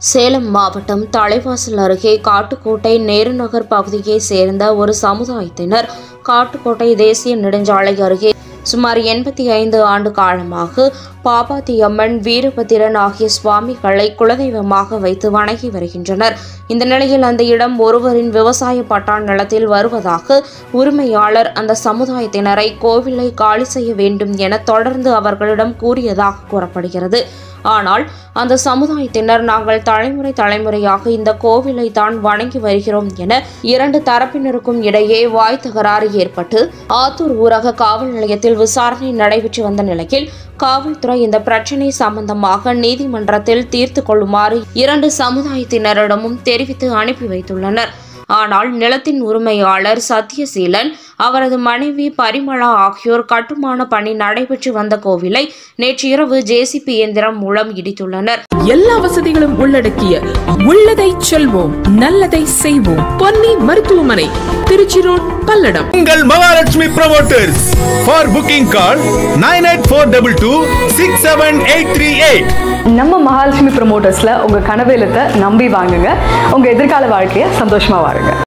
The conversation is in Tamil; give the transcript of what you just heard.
சேலம் மாவட்டம் தலைவாசல் அருகே காட்டுக்கோட்டை நேருநகர் பகுதியைச் சேர்ந்த ஒரு சமுதாயத்தினர் காட்டுக்கோட்டை தேசிய நெடுஞ்சாலை அருகே சுமார் எண்பத்தி ஐந்து ஆண்டு காலமாக பாபாத்தியம்மன் வீரபத்திரன் ஆகிய சுவாமிகளை குலதெய்வமாக வைத்து வணங்கி வருகின்றனர் இந்த நிலையில் அந்த இடம் ஒருவரின் விவசாய பட்டான் நிலத்தில் வருவதாக உரிமையாளர் அந்த சமுதாயத்தினரை கோவிலை காலி செய்ய வேண்டும் என தொடர்ந்து அவர்களிடம் கூறியதாக கூறப்படுகிறது ஆனால் அந்த சமுதாயத்தினர் நாங்கள் தலைமுறை தலைமுறையாக இந்த கோவிலை தான் வணங்கி வருகிறோம் என இரண்டு தரப்பினருக்கும் இடையே வாய் தகராறு ஏற்பட்டு ஆத்தூர் ஊரக காவல் நிலையத்தில் விசாரணை நடைபெற்று வந்த நிலையில் காவல்துறை இந்த பிரச்சினை சம்பந்தமாக நீதிமன்றத்தில் தீர்த்து கொள்ளுமாறு இரண்டு சமுதாயத்தினரிடமும் தெரிவித்து அனுப்பி வைத்துள்ளனர் ஆனால் நிலத்தின் உரிமையாளர் சத்யசீலன் அவரது மனைவி பரிமளா ஆகியோர் கட்டுமான பணி நடைபெற்று வந்த கோவிலை நேற்று இரவு ஜேசிபி இயந்திரம் மூலம் இடித்துள்ளனர் எல்லா வசதிகளும் உள்ளடக்கிய உள்ளதை செல்வோம் நல்லதை செய்வோம் பொன்னி மருத்துவமனை திருச்சி ரோட் பல்லடம் உங்கள் Mahalakshmi promoters for booking call nine eight four double two six seven eight three eight நம்ம மகாலட்சுமி ப்ரமோட்டர்ஸ்ல உங்க கனவு இல்லத்தை நம்பி வாங்குங்க உங்க எதிர்கால வாழ்க்கையை சந்தோஷமா வாழுங்க